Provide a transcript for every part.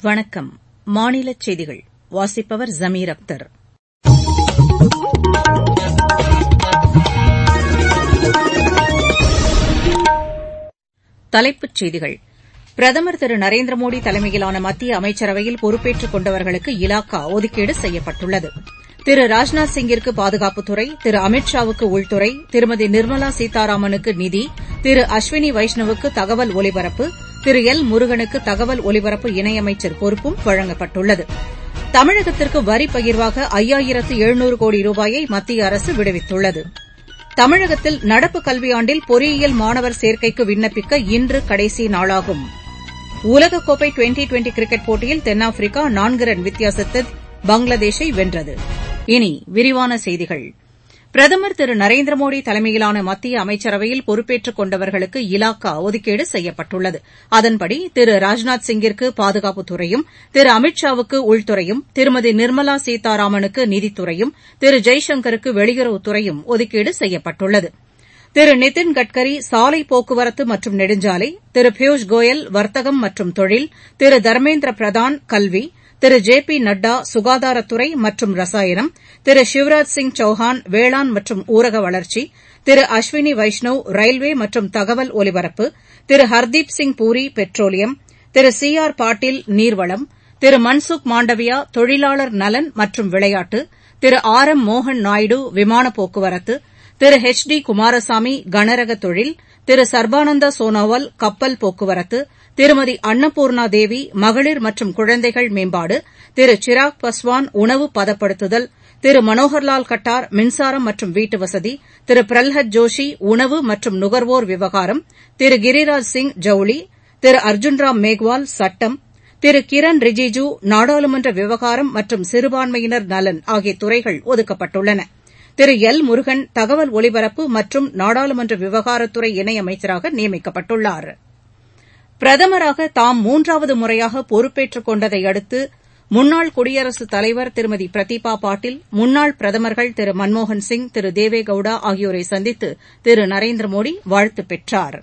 வணக்கம் மாநிலச் செய்திகள் வாசிப்பவர் ஜமீர் அக்தர் தலைப்புச் செய்திகள் பிரதமர் திரு நரேந்திர மோடி தலைமையிலான மத்திய அமைச்சரவையில் பொறுப்பேற்றுக் கொண்டவர்களுக்கு இலாக்கா ஒதுக்கீடு செய்யப்பட்டுள்ளது திரு ராஜ்நாத் சிங்கிற்கு பாதுகாப்புத்துறை திரு அமித் ஷாவுக்கு உள்துறை திருமதி நிர்மலா சீதாராமனுக்கு நிதி திரு அஸ்வினி வைஷ்ணவுக்கு தகவல் ஒலிபரப்பு திரு எல் முருகனுக்கு தகவல் ஒலிபரப்பு இணையமைச்சர் பொறுப்பும் வழங்கப்பட்டுள்ளது தமிழகத்திற்கு வரி பகிர்வாக ஐயாயிரத்து எழுநூறு கோடி ரூபாயை மத்திய அரசு விடுவித்துள்ளது தமிழகத்தில் நடப்பு கல்வியாண்டில் பொறியியல் மாணவர் சேர்க்கைக்கு விண்ணப்பிக்க இன்று கடைசி நாளாகும் உலகக்கோப்பை டுவெண்டி டுவெண்டி கிரிக்கெட் போட்டியில் தென்னாப்பிரிக்கா நான்கு ரன் வித்தியாசத்தில் பங்களாதேஷை வென்றது இனி விரிவான செய்திகள் பிரதமர் திரு நரேந்திர மோடி தலைமையிலான மத்திய அமைச்சரவையில் பொறுப்பேற்றுக் கொண்டவர்களுக்கு இலாக்கா ஒதுக்கீடு செய்யப்பட்டுள்ளது அதன்படி திரு ராஜ்நாத் சிங்கிற்கு பாதுகாப்புத்துறையும் திரு அமித் ஷாவுக்கு உள்துறையும் திருமதி நிர்மலா சீதாராமனுக்கு நிதித்துறையும் திரு ஜெய்சங்கருக்கு வெளியுறவுத்துறையும் ஒதுக்கீடு செய்யப்பட்டுள்ளது திரு நிதின் கட்கரி சாலை போக்குவரத்து மற்றும் நெடுஞ்சாலை திரு பியூஷ் கோயல் வர்த்தகம் மற்றும் தொழில் திரு தர்மேந்திர பிரதான் கல்வி திரு ஜே பி நட்டா சுகாதாரத்துறை மற்றும் ரசாயனம் திரு சிவராஜ் சிங் சௌஹான் வேளாண் மற்றும் ஊரக வளர்ச்சி திரு அஸ்வினி வைஷ்ணவ் ரயில்வே மற்றும் தகவல் ஒலிபரப்பு Thiru Hardeep Singh Puri petroleum Thiru C R Patil நீர்வளம் திரு மன்சுக் மாண்டவியா தொழிலாளர் நலன் மற்றும் விளையாட்டு திரு ஆர் எம் மோகன் நாயுடு விமான போக்குவரத்து திரு எச் டி குமாரசாமி கனரக தொழில் திரு சர்பானந்தா சோனோவால் கப்பல் போக்குவரத்து திருமதி அன்னபூர்ணா தேவி மகளிர் மற்றும் குழந்தைகள் மேம்பாடு திரு சிராக் பஸ்வான் உணவு பதப்படுத்துதல் திரு மனோகர்லால் கட்டார் மின்சாரம் மற்றும் வீட்டுவசதி திரு பிரல்ஹத் ஜோஷி உணவு மற்றும் நுகர்வோர் விவகாரம் திரு கிரிராஜ் சிங் ஜவுளி திரு அர்ஜுன்ராம் மேக்வால் சட்டம் திரு கிரண் ரிஜிஜூ நாடாளுமன்ற விவகாரம் மற்றும் சிறுபான்மையினர் நலன் ஆகிய துறைகள் ஒதுக்கப்பட்டுள்ளன திரு எல் முருகன் தகவல் ஒலிபரப்பு மற்றும் நாடாளுமன்ற விவகாரத்துறை இணையமைச்சராக நியமிக்கப்பட்டுள்ளார் பிரதமராக தாம் மூன்றாவது முறையாக பொறுப்பேற்றுக் கொண்டதை அடுத்து முன்னாள் குடியரசுத் தலைவர் திருமதி பிரதீபா பாட்டீல் முன்னாள் பிரதமர்கள் திரு மன்மோகன் சிங் திரு தேவேகவுடா ஆகியோரை சந்தித்து திரு நரேந்திர மோடி வாழ்த்து பெற்றார்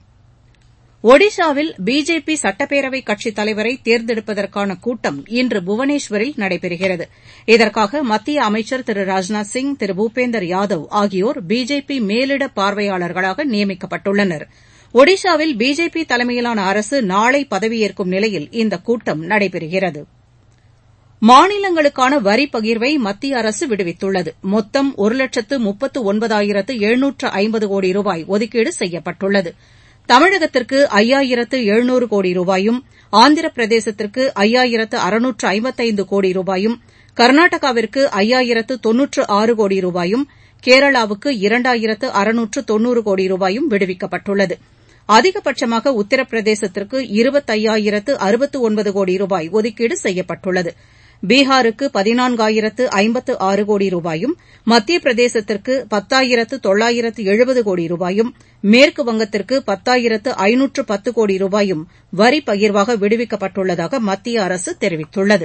ஒடிஷாவில் பிஜேபி சட்டப்பேரவை கட்சித் தலைவரை தேர்ந்தெடுப்பதற்கான கூட்டம் இன்று புவனேஸ்வரில் நடைபெறுகிறது இதற்காக மத்திய அமைச்சர் திரு ராஜ்நாத் சிங் திரு பூபேந்தர் யாதவ் ஆகியோர் பிஜேபி மேலிட பார்வையாளர்களாக நியமிக்கப்பட்டுள்ளனர் ஒடிஷாவில் பிஜேபி தலைமையிலான அரசு நாளை பதவியேற்கும் நிலையில் இந்த கூட்டம் நடைபெறுகிறது மாநிலங்களுக்கான வரி பகிர்வை மத்திய அரசு விடுவித்துள்ளது மொத்தம் ஒரு லட்சத்து முப்பத்து ஒன்பதாயிரத்து எழுநூற்று ஐம்பது கோடி ரூபாய் ஒதுக்கீடு செய்யப்பட்டுள்ளது தமிழகத்திற்கு ஐயாயிரத்து எழுநூறு கோடி ரூபாயும் ஆந்திர பிரதேசத்திற்கு ஐயாயிரத்து அறுநூற்று ஐம்பத்தைந்து கோடி ரூபாயும் கர்நாடகாவிற்கு ஐயாயிரத்து தொன்னூற்று ஆறு கோடி ரூபாயும் கேரளாவுக்கு இரண்டாயிரத்து அறுநூற்று தொன்னூறு கோடி ரூபாயும் விடுவிக்கப்பட்டுள்ளது அதிகபட்சமாக உத்தரப்பிரதேசத்திற்கு இருபத்தையாயிரத்து அறுபத்து ஒன்பது கோடி ரூபாய் ஒதுக்கீடு செய்யப்பட்டுள்ளது பீகாருக்கு பதினான்காயிரத்து ஐம்பத்து ஆறு கோடி ரூபாயும் மத்திய பிரதேசத்திற்கு பத்தாயிரத்து தொள்ளாயிரத்து எழுபது கோடி ரூபாயும் மேற்கு வங்கத்திற்கு பத்தாயிரத்து ஐநூற்று பத்து கோடி ரூபாயும் வரி பகிர்வாக விடுவிக்கப்பட்டுள்ளதாக மத்திய அரசு தெரிவித்துள்ளது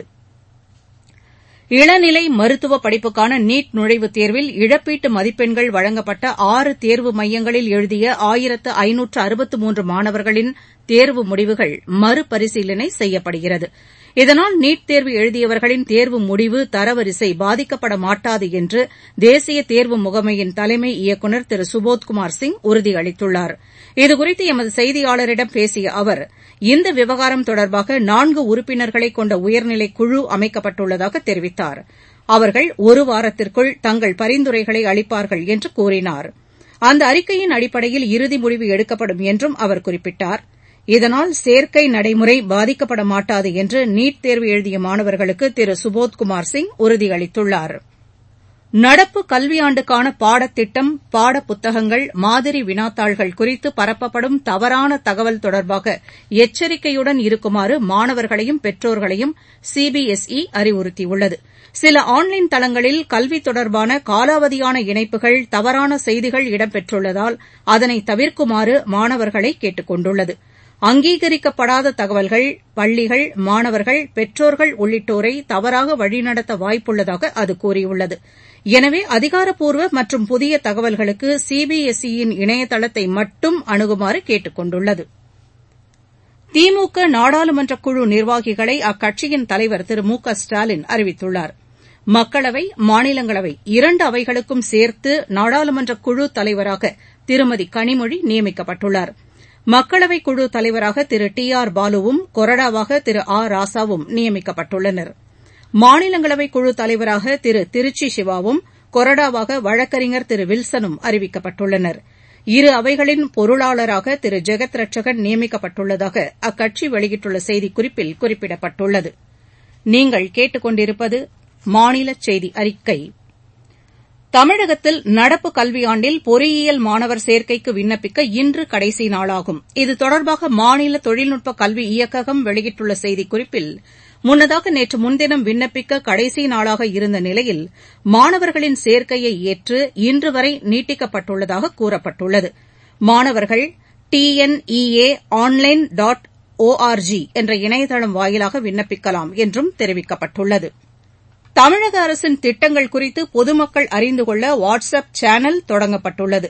இளநிலை மருத்துவ படிப்புக்கான நீட் நுழைவுத் தேர்வில் இழப்பீட்டு மதிப்பெண்கள் வழங்கப்பட்ட ஆறு தேர்வு மையங்களில் எழுதிய ஆயிரத்து ஐநூற்று அறுபத்து மூன்று மாணவர்களின் தேர்வு முடிவுகள் மறுபரிசீலனை செய்யப்படுகிறது இதனால் நீட் தேர்வு எழுதியவர்களின் தேர்வு முடிவு தரவரிசை பாதிக்கப்பட மாட்டாது என்று தேசிய தேர்வு முகமையின் தலைமை இயக்குநர் திரு சுபோத்குமார் சிங் உறுதியளித்துள்ளார் இதுகுறித்து எமது செய்தியாளரிடம் பேசிய அவர் இந்த விவகாரம் தொடர்பாக நான்கு உறுப்பினர்களை கொண்ட உயர்நிலை குழு அமைக்கப்பட்டுள்ளதாக தெரிவித்தார் அவர்கள் ஒரு வாரத்திற்குள் தங்கள் பரிந்துரைகளை அளிப்பார்கள் என்று கூறினார் அந்த அறிக்கையின் அடிப்படையில் இறுதி முடிவு எடுக்கப்படும் என்றும் அவர் குறிப்பிட்டார் இதனால் சேர்க்கை நடைமுறை பாதிக்கப்பட மாட்டாது என்று நீட் தேர்வு எழுதிய மாணவர்களுக்கு திரு சுபோத்குமார் சிங் உறுதியளித்துள்ளார் நடப்பு கல்வியாண்டுக்கான பாடத்திட்டம் பாடப்புத்தகங்கள் மாதிரி வினாத்தாள்கள் குறித்து பரப்பப்படும் தவறான தகவல் தொடர்பாக எச்சரிக்கையுடன் இருக்குமாறு மாணவர்களையும் பெற்றோர்களையும் சிபிஎஸ்இ அறிவுறுத்தியுள்ளது சில ஆன்லைன் தளங்களில் கல்வி தொடர்பான காலாவதியான இணைப்புகள் தவறான செய்திகள் இடம்பெற்றுள்ளதால் அதனை தவிர்க்குமாறு மாணவர்களை கேட்டுக் கொண்டுள்ளது அங்கீகரிக்கப்படாத தகவல்கள் பள்ளிகள் மாணவர்கள் பெற்றோர்கள் உள்ளிட்டோரை தவறாக வழிநடத்த வாய்ப்புள்ளதாக அது கூறியுள்ளது எனவே அதிகாரப்பூர்வ மற்றும் புதிய தகவல்களுக்கு சிபிஎஸ்இ யின் இணையதளத்தை மட்டும் அணுகுமாறு கேட்டுக் கொண்டுள்ளது திமுக நாடாளுமன்ற குழு நிர்வாகிகளை அக்கட்சியின் தலைவர் திரு மு க ஸ்டாலின் அறிவித்துள்ளார் மக்களவை மாநிலங்களவை இரண்டு அவைகளுக்கும் சேர்த்து நாடாளுமன்ற குழு தலைவராக திருமதி கனிமொழி நியமிக்கப்பட்டுள்ளார் மக்களவை குழு தலைவராக திரு டி ஆர் பாலுவும் கொறடாவாக திரு ஆ ராசாவும் நியமிக்கப்பட்டுள்ளனர் மாநிலங்களவை குழு தலைவராக திரு திருச்சி சிவாவும் கொறடாவாக வழக்கறிஞர் திரு வில்சனும் அறிவிக்கப்பட்டுள்ளனர் இரு அவைகளின் பொருளாளராக திரு ஜெகத் ரட்சகன் நியமிக்கப்பட்டுள்ளதாக அக்கட்சி வெளியிட்டுள்ள செய்திக்குறிப்பில் குறிப்பிடப்பட்டுள்ளது நீங்கள் கேட்டுக்கொண்டிருப்பது மாநில செய்தி அறிக்கை தமிழகத்தில் நடப்பு கல்வியாண்டில் பொறியியல் மாணவர் சேர்க்கைக்கு விண்ணப்பிக்க இன்று கடைசி நாளாகும் இது தொடர்பாக மாநில தொழில்நுட்ப கல்வி இயக்ககம் வெளியிட்டுள்ள செய்திக்குறிப்பில் முன்னதாக நேற்று முன்தினம் விண்ணப்பிக்க கடைசி நாளாக இருந்த நிலையில் மாணவர்களின் சேர்க்கையை ஏற்று இன்று வரை நீட்டிக்கப்பட்டுள்ளதாக கூறப்பட்டுள்ளது மாணவர்கள் டிஎன்இஏ ஆன்லைன் டாட் ஓஆர்ஜி என்ற இணையதளம் வாயிலாக விண்ணப்பிக்கலாம் என்றும் தெரிவிக்கப்பட்டுள்ளது தமிழக அரசின் திட்டங்கள் குறித்து பொதுமக்கள் அறிந்து கொள்ள வாட்ஸ் அப் சேனல் தொடங்கப்பட்டுள்ளது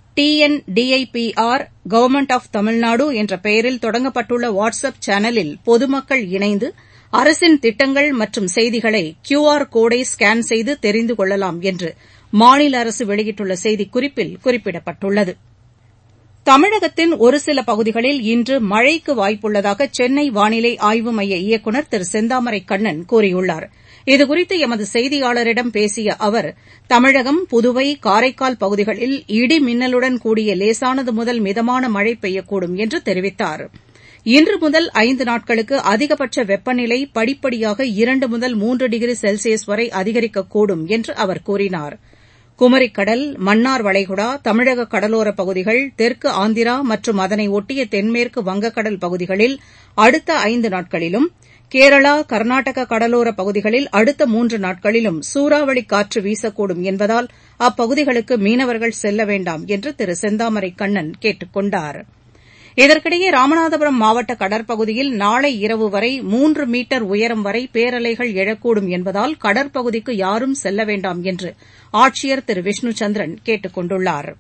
டிஎன்டிஐபிஆர் கவர்மெண்ட் ஆஃப் தமிழ்நாடு என்ற பெயரில் தொடங்கப்பட்டுள்ள வாட்ஸ் அப் சேனலில் பொதுமக்கள் இணைந்து அரசின் திட்டங்கள் மற்றும் செய்திகளை கியூ ஆர் கோடை ஸ்கேன் செய்து தெரிந்து கொள்ளலாம் என்று மாநில அரசு வெளியிட்டுள்ள செய்திக்குறிப்பில் குறிப்பிடப்பட்டுள்ளது தமிழகத்தின் ஒரு சில பகுதிகளில் இன்று மழைக்கு வாய்ப்புள்ளதாக சென்னை வானிலை ஆய்வு மைய இயக்குநர் திரு செந்தாமரை கண்ணன் கூறியுள்ளார் இதுகுறித்து எமது செய்தியாளரிடம் பேசிய அவர் தமிழகம் புதுவை காரைக்கால் பகுதிகளில் இடி மின்னலுடன் கூடிய லேசானது முதல் மிதமான மழை பெய்யக்கூடும் என்று தெரிவித்தார் இன்று முதல் ஐந்து நாட்களுக்கு அதிகபட்ச வெப்பநிலை படிப்படியாக இரண்டு முதல் மூன்று டிகிரி செல்சியஸ் வரை அதிகரிக்கக்கூடும் என்று அவர் கூறினார் குமரிக்கடல் மன்னார் வளைகுடா தமிழக கடலோரப் பகுதிகள் தெற்கு ஆந்திரா மற்றும் அதனை ஒட்டிய தென்மேற்கு வங்கக்கடல் பகுதிகளில் அடுத்த ஐந்து நாட்களிலும் கேரளா கர்நாடக கடலோரப் பகுதிகளில் அடுத்த மூன்று நாட்களிலும் சூறாவளி காற்று வீசக்கூடும் என்பதால் அப்பகுதிகளுக்கு மீனவர்கள் செல்ல வேண்டாம் என்று திரு செந்தாமரை கண்ணன் கேட்டுக் கொண்டாா் இதற்கிடையே ராமநாதபுரம் மாவட்ட கடற்பகுதியில் நாளை இரவு வரை மூன்று மீட்டர் உயரம் வரை பேரலைகள் எழக்கூடும் என்பதால் கடற்பகுதிக்கு யாரும் செல்ல வேண்டாம் என்று ஆட்சியர் திரு விஷ்ணு சந்திரன் கேட்டுக் கொண்டுள்ளார்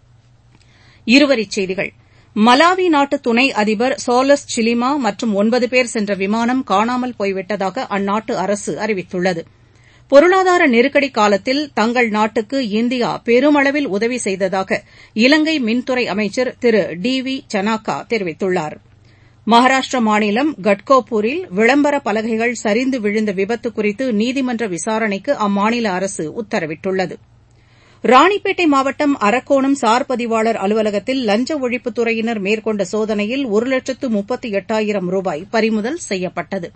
இருவரிச் செய்திகள் மலாவி நாட்டு துணை அதிபர் சோலஸ் சிலிமா மற்றும் ஒன்பது பேர் சென்ற விமானம் காணாமல் போய்விட்டதாக அந்நாட்டு அரசு அறிவித்துள்ளது பொருளாதார நெருக்கடி காலத்தில் தங்கள் நாட்டுக்கு இந்தியா பெருமளவில் உதவி செய்ததாக இலங்கை மின்துறை அமைச்சர் திரு டி வி சனாக்கா தெரிவித்துள்ளார் மகாராஷ்டிர மாநிலம் கட்கோபூரில் விளம்பர பலகைகள் சரிந்து விழுந்த விபத்து குறித்து நீதிமன்ற விசாரணைக்கு அம்மாநில அரசு உத்தரவிட்டுள்ளது ராணிப்பேட்டை மாவட்டம் அரக்கோணம் சார் பதிவாளர் அலுவலகத்தில் லஞ்ச ஒழிப்புத்துறையினர் மேற்கொண்ட சோதனையில் ஒரு லட்சத்து முப்பத்து எட்டாயிரம் ரூபாய் பறிமுதல் செய்யப்பட்டது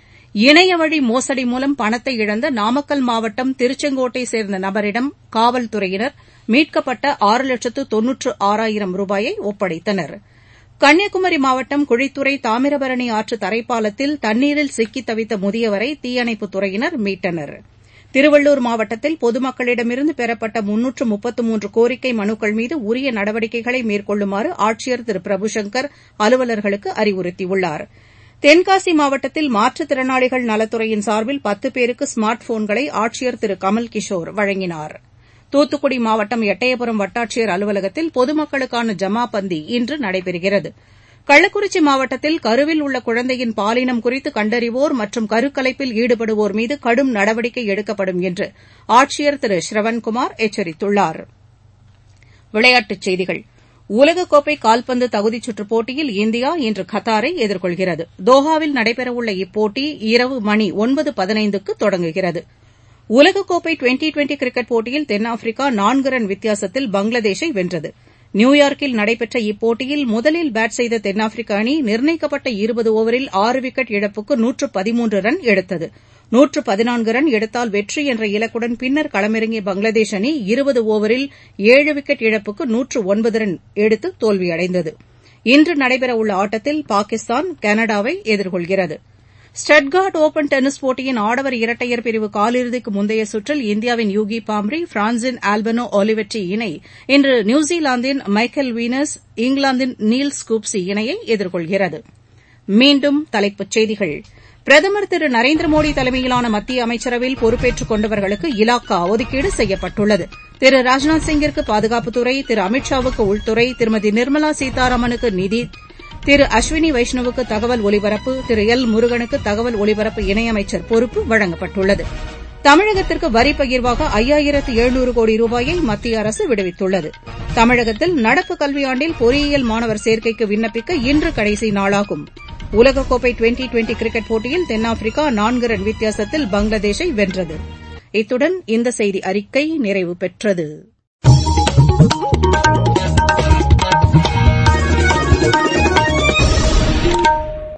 இணையவழி மோசடி மூலம் பணத்தை இழந்த நாமக்கல் மாவட்டம் திருச்செங்கோட்டை சேர்ந்த நபரிடம் காவல்துறையினர் மீட்கப்பட்ட ஆறு லட்சத்து தொன்னூற்று ஆறாயிரம் ரூபாயை ஒப்படைத்தனர் கன்னியாகுமரி மாவட்டம் குழித்துறை தாமிரபரணி ஆற்று தரைப்பாலத்தில் தண்ணீரில் சிக்கித் தவித்த முதியவரை தீயணைப்புத் துறையினர் மீட்டனர் திருவள்ளூர் மாவட்டத்தில் பொதுமக்களிடமிருந்து பெறப்பட்ட முன்னூற்று முப்பத்து மூன்று கோரிக்கை மனுக்கள் மீது உரிய நடவடிக்கைகளை மேற்கொள்ளுமாறு ஆட்சியர் திரு பிரபுசங்கர் அலுவலர்களுக்கு அறிவுறுத்தியுள்ளார் தென்காசி மாவட்டத்தில் மாற்றுத்திறனாளிகள் நலத்துறையின் சார்பில் பத்து பேருக்கு ஸ்மார்ட் போன்களை ஆட்சியர் திரு கமல் கிஷோர் வழங்கினார் தூத்துக்குடி மாவட்டம் எட்டயபுரம் வட்டாட்சியர் அலுவலகத்தில் பொதுமக்களுக்கான ஜமா பந்தி இன்று நடைபெறுகிறது கள்ளக்குறிச்சி மாவட்டத்தில் கருவில் உள்ள குழந்தையின் பாலினம் குறித்து கண்டறிவோர் மற்றும் கருக்கலைப்பில் ஈடுபடுவோர் மீது கடும் நடவடிக்கை எடுக்கப்படும் என்று ஆட்சியர் திரு ஸ்ரவன்குமார் எச்சரித்துள்ளார் விளையாட்டுச் செய்திகள் உலகக்கோப்பை கால்பந்து தகுதிச் சுற்றுப் போட்டியில் இந்தியா இன்று கத்தாரை எதிர்கொள்கிறது தோஹாவில் நடைபெறவுள்ள இப்போட்டி இரவு மணி ஒன்பது பதினைந்துக்கு தொடங்குகிறது உலகக்கோப்பை டுவெண்டி டுவெண்டி கிரிக்கெட் போட்டியில் தென்னாப்பிரிக்கா நான்கு ரன் வித்தியாசத்தில் பங்களாதேஷை வென்றது நியூயார்க்கில் நடைபெற்ற இப்போட்டியில் முதலில் பேட் செய்த தென்னாப்பிரிக்க அணி நிர்ணயிக்கப்பட்ட இருபது ஒவரில் ஆறு விக்கெட் இழப்புக்கு நூற்று பதிமூன்று ரன் எடுத்தது நூற்று பதினான்கு ரன் எடுத்தால் வெற்றி என்ற இலக்குடன் பின்னர் களமிறங்கிய பங்களாதேஷ் அணி இருபது ஒவரில் ஏழு விக்கெட் இழப்புக்கு நூற்று ஒன்பது ரன் எடுத்து தோல்வியடைந்தது இன்று நடைபெறவுள்ள ஆட்டத்தில் பாகிஸ்தான் கனடாவை எதிர்கொள்கிறது ஸ்டட்கார்ட் ஒபன் டென்னிஸ் போட்டியின் ஆடவர் இரட்டையர் பிரிவு காலிறுதிக்கு முந்தைய சுற்றில் இந்தியாவின் யூகி பாம்ரி பிரான்சின் ஆல்பனோ ஒலிவெட்டி இணை இன்று நியூசிலாந்தின் மைக்கேல் வீனஸ் இங்கிலாந்தின் நீல் ஸ்கூப்ஸி இணையை எதிர்கொள்கிறது மீண்டும் தலைப்புச் செய்திகள் பிரதமர் திரு நரேந்திர மோடி தலைமையிலான மத்திய அமைச்சரவையில் பொறுப்பேற்றுக் கொண்டவர்களுக்கு இலாக்கா ஒதுக்கீடு செய்யப்பட்டுள்ளது திரு ராஜ்நாத் சிங்கிற்கு பாதுகாப்புத்துறை திரு அமித் ஷாவுக்கு உள்துறை திருமதி நிர்மலா சீதாராமனுக்கு நிதி திரு அஸ்வினி வைஷ்ணவுக்கு தகவல் ஒலிபரப்பு திரு எல் முருகனுக்கு தகவல் ஒலிபரப்பு இணையமைச்சர் பொறுப்பு வழங்கப்பட்டுள்ளது தமிழகத்திற்கு வரி பகிர்வாக ஐயாயிரத்து எழுநூறு கோடி ரூபாயை மத்திய அரசு விடுவித்துள்ளது தமிழகத்தில் நடப்பு கல்வியாண்டில் பொறியியல் மாணவர் சேர்க்கைக்கு விண்ணப்பிக்க இன்று கடைசி நாளாகும் உலகக்கோப்பை டுவெண்டி டுவெண்டி கிரிக்கெட் போட்டியில் தென்னாப்பிரிக்கா நான்கு ரன் வித்தியாசத்தில் பங்களாதேஷை வென்றது இத்துடன் இந்த செய்தி அறிக்கை நிறைவு பெற்றது